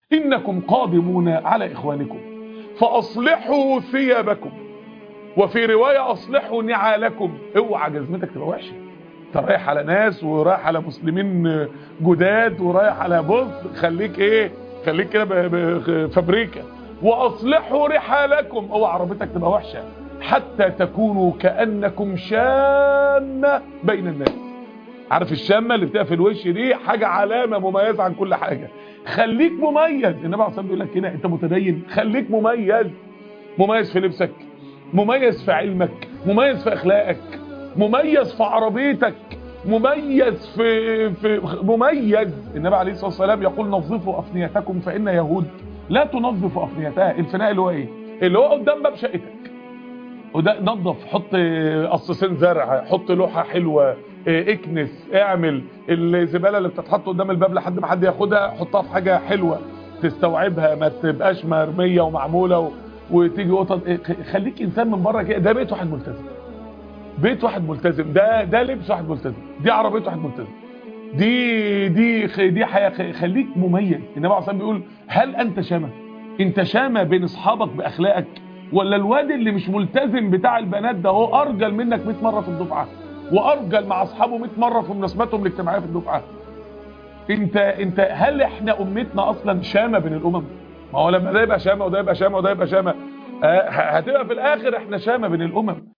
انكم قادمون على اخوانكم فاصلحوا ثيابكم وفي رواية اصلحوا نعالكم اوعى جزمتك تبقى وحشه انت رايح على ناس ورايح على مسلمين جداد ورايح على بص خليك ايه خليك كده فابريكا واصلحوا رحالكم اوعى عربيتك تبقى وحشه حتى تكونوا كانكم شامه بين الناس عارف الشامه اللي بتبقى في الوش دي حاجه علامه مميزه عن كل حاجه خليك مميز النبي عليه الصلاه بيقول لك هنا انت متدين خليك مميز مميز في لبسك مميز في علمك مميز في اخلاقك مميز في عربيتك مميز في, في مميز النبي عليه الصلاه والسلام يقول نظفوا افنيتكم فان يهود لا تنظف افنيتها الفناء اللي هو ايه اللي هو قدام باب شقتك وده نظف حط قصصين زرع حط لوحه حلوه اكنس اعمل الزباله اللي بتتحط قدام الباب لحد ما حد ياخدها حطها في حاجه حلوه تستوعبها ما تبقاش مرميه ومعموله و... وتيجي قطط خليك انسان من بره كده ده بيت واحد ملتزم بيت واحد ملتزم ده ده لبس واحد ملتزم دي عربيه واحد ملتزم دي دي دي حياه خليك مميز النبي عليه الصلاه بيقول هل انت شامه انت شامه بين اصحابك باخلاقك ولا الواد اللي مش ملتزم بتاع البنات ده هو ارجل منك 100 مره في الدفعه وارجل مع اصحابه 100 مره في مناسباتهم الاجتماعيه في الدفعه انت انت هل احنا امتنا اصلا شامه بين الامم ما هو لما ده يبقى شامه وده يبقى شامه وده يبقى شامه هتبقى في الاخر احنا شامه بين الامم